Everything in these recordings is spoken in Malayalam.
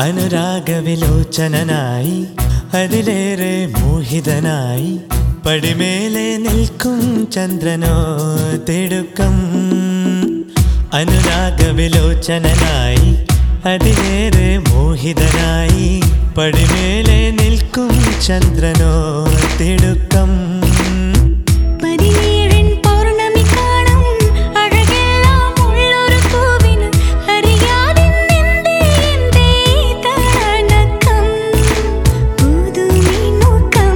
അനുരാഗവിലോചനായി അതിലേറെ മോഹിതനായി പടിമേലെ നിൽക്കും ചന്ദ്രനോ തിടുക്കം അനുരാഗവിലോചനായി അതിലേറെ മോഹിതനായി പടിമേലെ നിൽക്കും ചന്ദ്രനോ തിടുക്കം പതിനേഴൻ പൗർണമി കാണും അഴകെല്ലാം ഉള്ളൊരു പൂവിന് അറിയാതെന്നെന്തേ എന്തേ തണക്കം പുതുമിനുക്കം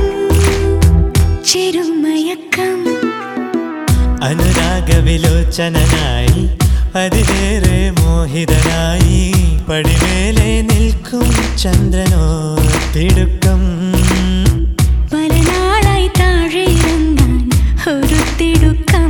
ചെറുമയക്കം അനുരാഗവിലോചനായി അതിലേറെ മോഹിതനായി പടിമേലെ നിൽക്കും ചന്ദ്രനോ തിടുക്കം പല നാളായി താഴെ ഇറങ്ങാൻ ഒരു തിടുക്കം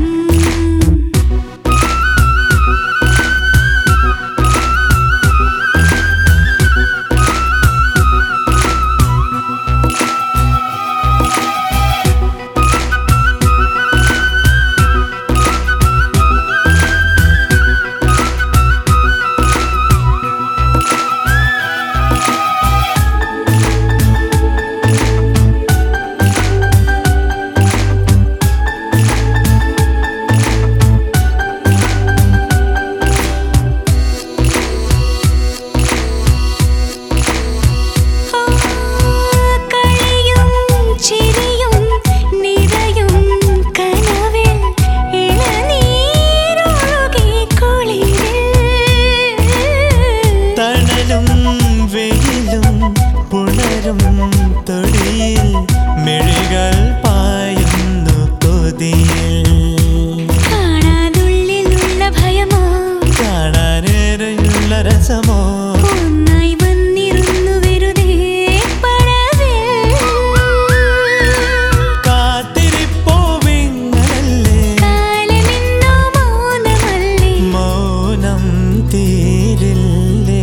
ആ, കളിയും ചിരിയും നിറയും കനവിൽ ഇളനീരൊഴുകി കുളിരിൽ തണലും വെയിലും പുണരും തൊടിയിൽ മിഴികൾ പായുന്നു കൊതിയിൽ കാണാനുള്ളിലുള്ള ഭയമോ കാണാനേറെയുള്ള രസമോ ഒന്നായി വന്നിരുന്നു വെറുതെ പടവിൽ കാത്തിരിപ്പോവിങ്ങനല്ലേ കാലമിന്നോ മൗനമല്ലേ മൗനം തീരില്ലേ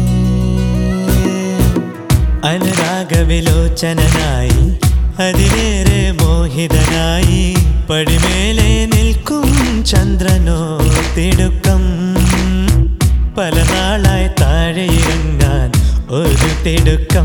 അനുരാഗവിലോചനായി അതിലേറെ മോഹിതനായി പടിമേലെ നിൽക്കും ചന്ദ്രനോ തിടുക്കം പല നാളായി താഴെ ഇറങ്ങാൻ ഒരു തിടുക്കം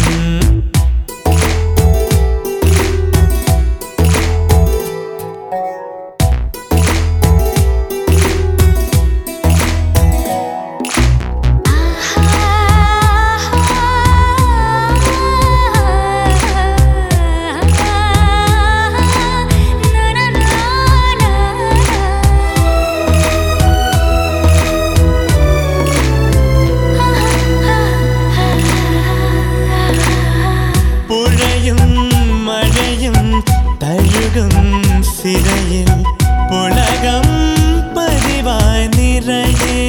പുഴയും മഴയും തഴുകും സിരയിൽ പുളകം പതിവായി നിറയേ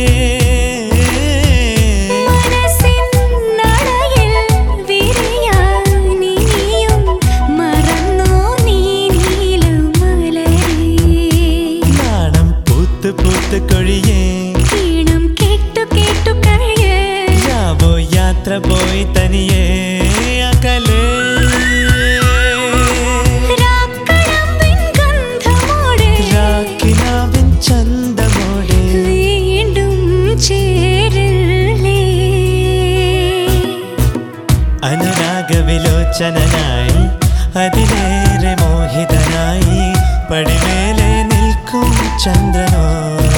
മനസ്സിൻ നടയിൽ വിരിയാൻ ഇനിയും മറന്നോ നീ നീലമലരേ നാണം പൂത്ത് പൂത്ത് കൊഴിയേ ഈണം കേട്ടു കേട്ടു കഴിയേ യാവോ യാത്ര പോയി തനിയേ അകലേ രാക്കടമ്പിൻ ഗന്ധമോടെ രാക്കിനാവിൻ ചന്തമോടെ വീണ്ടും ചേരില്ലേ അനുരാഗവിലോചനായി അതിലേറെ മോഹിതനായി പടിമേലെ നിൽക്കും ചന്ദ്രനോ